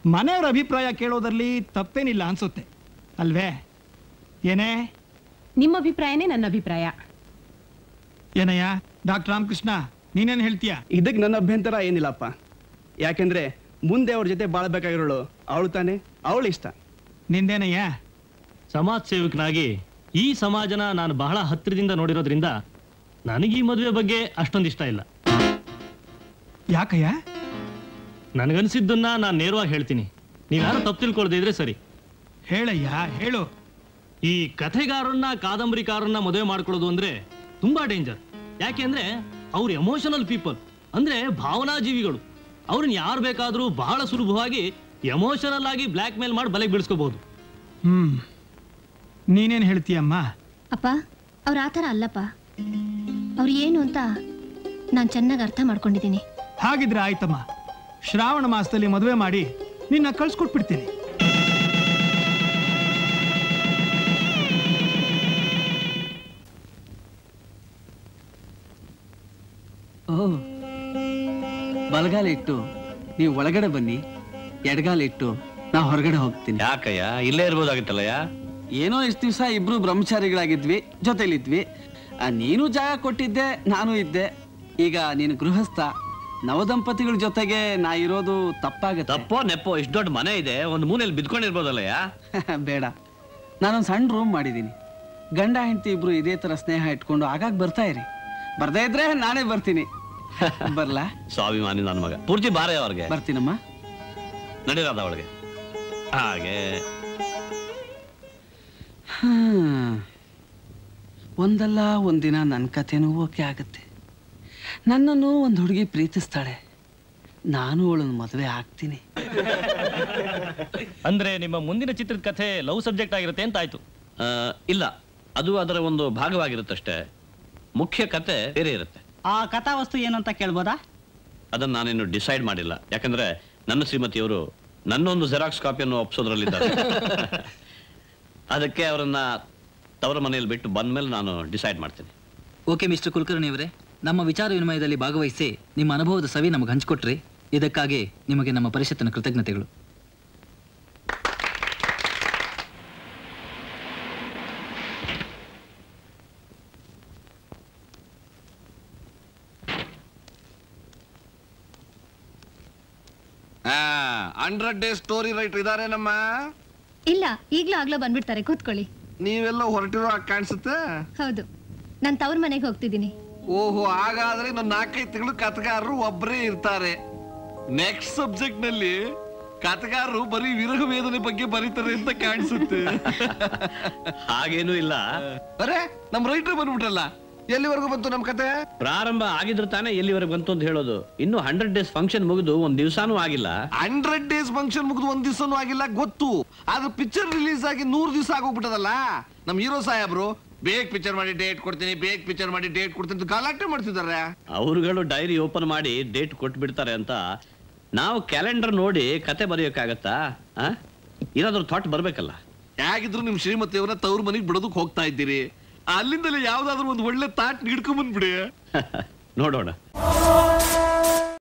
ಮನೆಯವರ ಅಭಿಪ್ರಾಯ ಕೇಳೋದ್ರಲ್ಲಿ ತಪ್ಪೇನಿಲ್ಲ ಅನ್ಸುತ್ತೆ ಅಲ್ವೇ ಏನೇ ನಿಮ್ಮ ಅಭಿಪ್ರಾಯನೇ ನನ್ನ ಅಭಿಪ್ರಾಯ ಏನಯ್ಯ ಡಾಕ್ಟರ್ ರಾಮಕೃಷ್ಣ ನೀನೇನು ಹೇಳ್ತೀಯ ಇದಕ್ಕೆ ನನ್ನ ಅಭ್ಯಂತರ ಏನಿಲ್ಲಪ್ಪ ಯಾಕೆಂದ್ರೆ ಮುಂದೆ ಅವ್ರ ಜೊತೆ ಬಾಳ್ಬೇಕಾಗಿರೋಳು ಅವಳು ತಾನೆ ಅವಳು ಇಷ್ಟ ನಿಂದೇನಯ್ಯ ಸಮಾಜ ಸೇವಕನಾಗಿ ಈ ಸಮಾಜನ ನಾನು ಬಹಳ ಹತ್ತಿರದಿಂದ ನೋಡಿರೋದ್ರಿಂದ ನನಗೆ ಈ ಮದುವೆ ಬಗ್ಗೆ ಅಷ್ಟೊಂದು ಇಷ್ಟ ಇಲ್ಲ ಯಾಕಯ್ಯ ನನಗನ್ಸಿದ್ದನ್ನ ನಾನು ನೇರವಾಗಿ ಹೇಳ್ತೀನಿ ನೀವ್ಯಾರು ತಪ್ಪು ತಿಳ್ಕೊಳ್ದೇ ಇದ್ರೆ ಸರಿ ಹೇಳಯ್ಯ ಹೇಳು ಈ ಕಥೆಗಾರನ್ನ ಕಾದಂಬರಿಕಾರನ್ನ ಮದುವೆ ಮಾಡ್ಕೊಳ್ಳೋದು ಅಂದ್ರೆ ತುಂಬಾ ಡೇಂಜರ್ ಯಾಕೆಂದ್ರೆ ಅವ್ರು ಎಮೋಷನಲ್ ಪೀಪಲ್ ಅಂದ್ರೆ ಭಾವನಾ ಜೀವಿಗಳು ಅವ್ರನ್ನ ಯಾರು ಬೇಕಾದ್ರೂ ಬಹಳ ಸುಲಭವಾಗಿ ಎಮೋಷನಲ್ ಆಗಿ ಬ್ಲ್ಯಾಕ್ ಮೇಲ್ ಮಾಡಿ ಬಲೆಗೆ ಬೀಳಿಸ್ಕೋಬಹುದು ಹ್ಮ್ ನೀನೇನು ಹೇಳ್ತೀಯಮ್ಮ ಅಪ್ಪ ಅವ್ರು ಆ ಥರ ಅಲ್ಲಪ್ಪ ಅವ್ರು ಏನು ಅಂತ ನಾನು ಚೆನ್ನಾಗಿ ಅರ್ಥ ಮಾಡ್ಕೊಂಡಿದ್ದೀನಿ ಹಾಗಿದ್ರೆ ಆಯ್ತಮ್ಮ ಶ್ರಾವಣ ಮಾಸದಲ್ಲಿ ಮದುವೆ ಮಾಡಿ ನಿನ್ನ ಕಳ್ಸ್ಕೊಟ್ಬಿಡ್ತೀನಿ ಓಹ್ ಬಲಗಾಲ ಇಟ್ಟು ನೀವು ಒಳಗಡೆ ಬನ್ನಿ ಎಡಗಾಲ ಇಟ್ಟು ನಾ ಹೊರಗಡೆ ಹೋಗ್ತೀನಿ ಯಾಕಯ್ಯ ಇಲ್ಲೇ ಇರ್ಬೋದಾಗಿತ್ತಲ್ಲಯ್ಯ ಏನೋ ಇಷ್ಟು ದಿವಸ ಇಬ್ರು ಬ್ರಹ್ಮಚಾರಿಗಳಾಗಿದ್ವಿ ಜೊತೆಲಿದ್ವಿ ಆ, ನೀನು ಜಾಗ ಕೊಟ್ಟಿದ್ದೆ ನಾನು ಇದ್ದೆ ಈಗ ನೀನು ಗೃಹಸ್ಥ ನವದಂಪತಿಗಳ ಜೊತೆಗೆ ನಾ ಇರೋದು ತಪ್ಪಾಗತ್ತೆ ತಪ್ಪೋ ನೆಪ್ಪೋ ಇಷ್ಟು ದೊಡ್ಡ ಮನೆ ಇದೆ ಒಂದು ಮೂಲೆಯಲ್ಲಿ ಬಿದ್ಕೊಂಡಿರ್ಬೋದಲ್ಲಯ್ಯ ಬೇಡ ನಾನೊಂದು ಸಣ್ಣ ರೂಮ್ ಮಾಡಿದ್ದೀನಿ ಗಂಡ ಹೆಂಡತಿ ಇಬ್ರು ಇದೇ ತರ ಸ್ನೇಹ ಇಟ್ಕೊಂಡು ಆಗಾಗ ಬರ್ತಾ ಇರಿ ಬರ್ದೇ ಇದ್ರೆ ನಾನೇ ಬರ್ತೀನಿ ಬರ್ಲಾ ಸ್ವಾಭಿಮಾನಿ ನನ್ನ ಮಗ ಪೂರ್ತಿ ಬಾರಯ್ಯ ಅವ್ರಿಗೆ ಬರ್ತೀನಮ್ಮ ನಡೀರಾದ ಅವಳಿಗೆ ಹಾಗೆ ಹ್ಮ್. ಒಂದಲ್ಲ ಒಂದಿನ ನನ್ನ ಕಥೆನೂ ಓಕೆ ಆಗುತ್ತೆ ನನ್ನನ್ನು ಒಂದು ಹುಡುಗಿ ಪ್ರೀತಿಸ್ತಾಳೆ ನಾನು ಅವಳನ್ನ ಮದುವೆ ಆಗ್ತೀನಿ ಅಂದ್ರೆ ನಿಮ್ಮ ಮುಂದಿನ ಚಿತ್ರದ ಕಥೆ ಲವ್ ಸಬ್ಜೆಕ್ಟ್ ಆಗಿರುತ್ತೆ ಅಂತ ಆಯ್ತು ಆ, ಇಲ್ಲ ಅದು ಅದರ ಒಂದು ಭಾಗವಾಗಿರುತ್ತಷ್ಟೇ ಮುಖ್ಯ ಕತೆ ಬೇರೆ ಇರುತ್ತೆ ಆ ಕಥಾವಸ್ತು ಏನು ಅಂತ ಕೇಳ್ಬೋದಾ ಅದನ್ನ ನಾನೇನು ಡಿಸೈಡ್ ಮಾಡಿಲ್ಲ ಯಾಕಂದ್ರೆ ನನ್ನ ಶ್ರೀಮತಿಯವರು ನನ್ನೊಂದು ಜೆರಾಕ್ಸ್ ಕಾಪಿಯನ್ನು ಒಪ್ಸೋದ್ರಲ್ಲಿದ್ದಾರೆ ಅದಕ್ಕೆ ಅವರನ್ನ ತವರ ಮನೆಯಲ್ಲಿ ಬಿಟ್ಟು ಬಂದ್ಮೇಲೆ ನಾನು ಡಿಸೈಡ್ ಮಾಡ್ತೀನಿ ಓಕೆ ಮಿಸ್ಟರ್ ಕುಲಕರ್ಣಿ ಅವರೇ ನಮ್ಮ ವಿಚಾರ ವಿನಿಮಯದಲ್ಲಿ ಭಾಗವಹಿಸಿ ನಿಮ್ಮ ಅನುಭವದ ಸವಿ ನಮಗೆ ಹಂಚಿಕೊಟ್ರಿ ಇದಕ್ಕಾಗಿ ನಿಮಗೆ ನಮ್ಮ ಪರಿಷತ್ತಿನ ಕೃತಜ್ಞತೆಗಳು ಹಂಡ್ರೆಡ್ ಡೇ ಸ್ಟೋರಿ ರೈಟರ್ ಇದಾರೆ ನಮ್ಮ ಇಲ್ಲ ಈಗ್ಲೂ ಆಗ್ಲೋ ಬಂದ್ಬಿಡ್ತಾರೆ ಕೂತ್ಕೊಳ್ಳಿ ನೀವೆಲ್ಲ ಹೊರಟಿರೋ ಹಾಗ್ ಕಾಣಿಸುತ್ತೆ ಹೌದು ನಾನು ತವ್ರ ಮನೆಗೆ ಹೋಗ್ತಿದ್ದೀನಿ ಓಹೋ ಹಾಗಾದ್ರೆ ಇನ್ನು ನಾಲ್ಕೈದು ತಿಂಗಳು ಕಥೆಗಾರರು ಒಬ್ಬರೇ ಇರ್ತಾರೆ ನೆಕ್ಸ್ಟ್ ಸಬ್ಜೆಕ್ಟ್ ನಲ್ಲಿ ಕಥೆಗಾರರು ಬರೀ ವಿರಹ ವೇದನೆ ಬಗ್ಗೆ ಬರೀತಾರೆ ಅಂತ ಕಾಣಿಸುತ್ತೆ ಹಾಗೇನೂ ಇಲ್ಲ ಅರೆ ನಮ್ ರೈಟರ್ ಬಂದ್ಬಿಟ್ರಲ್ಲ ಎಲ್ಲಿವರೆಗೂ ಬಂತು ನಮ್ ಕತೆ ಪ್ರಾರಂಭ ಆಗಿದ್ರೆ ತಾನೇ ಎಲ್ಲಿವರೆಗೆ ಬಂತು ಅಂತ ಹೇಳೋದು ಇನ್ನು ಹಂಡ್ರೆಡ್ ಡೇಸ್ ಫಂಕ್ಷನ್ ಮುಗಿದು ಒಂದ್ ದಿವಸಾನೂ ಆಗಿಲ್ಲ ಹಂಡ್ರೆಡ್ ಡೇಸ್ ಫಂಕ್ಷನ್ ಮುಗಿದು ಒಂದ್ ದಿವಸನೂ ಆಗಿಲ್ಲ ಗೊತ್ತು ಆದ್ರೆ ಪಿಕ್ಚರ್ ರಿಲೀಸ್ ಆಗಿ ನೂರ್ ದಿವಸ ಆಗೋಗ್ಬಿಟ್ಟದಲ್ಲ ನಮ್ ಹೀರೋ ಸಾಹೇಬ್ರು ಬೇಗ ಪಿಕ್ಚರ್ ಮಾಡಿ ಡೇಟ್ ಕೊಡ್ತೀನಿ ಬೇಗ ಪಿಕ್ಚರ್ ಮಾಡಿ ಡೇಟ್ ಕೊಡ್ತೀನಿ ಅಂತ ಗಲಾಟೆ ಮಾಡ್ತಿದ್ದಾರೆ ಅವರುಗಳು ಡೈರಿ ಓಪನ್ ಮಾಡಿ ಡೇಟ್ ಕೊಟ್ಟು ಬಿಡ್ತಾರೆ ಅಂತ ನಾವು ಕ್ಯಾಲೆಂಡರ್ ನೋಡಿ ಕತೆ ಬರೆಯೋಕ್ಕಾಗತ್ತಾ ಆ? ಏನಾದ್ರೂ ಥಾಟ್ ಬರ್ಬೇಕಲ್ಲ ಹೇಗಿದ್ರು ನಿಮ್ ಶ್ರೀಮತಿಯವರ ತವ್ರ ಮನೆಗೆ ಬಿಡೋದಕ್ಕೆ ಹೋಗ್ತಾ ಇದ್ದೀರಿ ಅಲ್ಲಿಂದಲೇ ಯಾವ್ದಾದ್ರು ಒಂದು ಒಳ್ಳೆ ತಾಟ್ ಹಿಡ್ಕೊಂಡ್ ಬಂದ್ಬಿಡಿ ನೋಡೋಣ